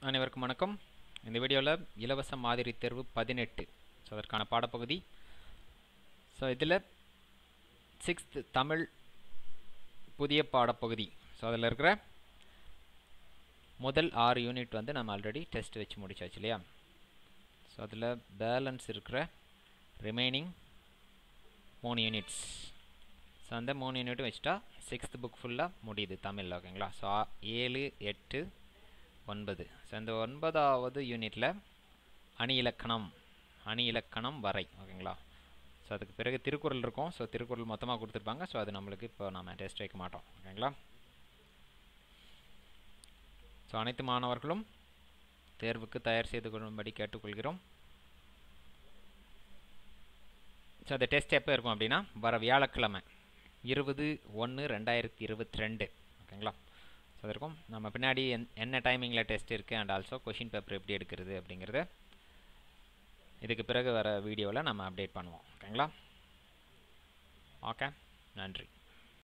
அனைவருக்கும் வணக்கம் இந்த வீடியோவில் இலவச மாதிரி தேர்வு பதினெட்டு ஸோ அதற்கான பாடப்பகுதி ஸோ இதில் சிக்ஸ்த் தமிழ் புதிய பாடப்பகுதி ஸோ அதில் இருக்கிற முதல் ஆறு யூனிட் வந்து நம்ம ஆல்ரெடி டெஸ்ட் வச்சு முடிச்சாச்சு இல்லையா ஸோ அதில் பேலன்ஸ் இருக்கிற ரிமைனிங் மூணு யூனிட்ஸ் ஸோ அந்த மூணு யூனிட்டும் வச்சுட்டா சிக்ஸ்த் புக் ஃபுல்லாக முடியுது தமிழில் ஓகேங்களா ஸோ ஏழு எட்டு ஒன்பது ஸோ இந்த ஒன்பதாவது யூனிட்டில் அணி இலக்கணம் அணி இலக்கணம் வரை ஓகேங்களா ஸோ அதுக்கு பிறகு திருக்குறள் இருக்கும் ஸோ திருக்குறள் மொத்தமாக கொடுத்துருப்பாங்க ஸோ அது நம்மளுக்கு இப்போ நம்ம டெஸ்ட் வைக்க மாட்டோம் ஓகேங்களா ஸோ அனைத்து மாணவர்களும் தேர்வுக்கு தயார் செய்து கொள்ளும்படி கேட்டுக்கொள்கிறோம் ஸோ அந்த டெஸ்ட் எப்போ இருக்கும் அப்படின்னா வர வியாழக்கிழமை இருபது ஒன்று ரெண்டாயிரத்தி இருபத்தி ரெண்டு ஓகேங்களா ஸோ அது இருக்கும் நம்ம பின்னாடி என் என்ன டைமிங்கில் டெஸ்ட் இருக்குது அண்ட் ஆல்சோ கொஷின் பேப்பர் எப்படி எடுக்கிறது அப்படிங்கிறத இதுக்கு பிறகு வர வீடியோவில் நம்ம அப்டேட் பண்ணுவோம் ஓகேங்களா ஓகே நன்றி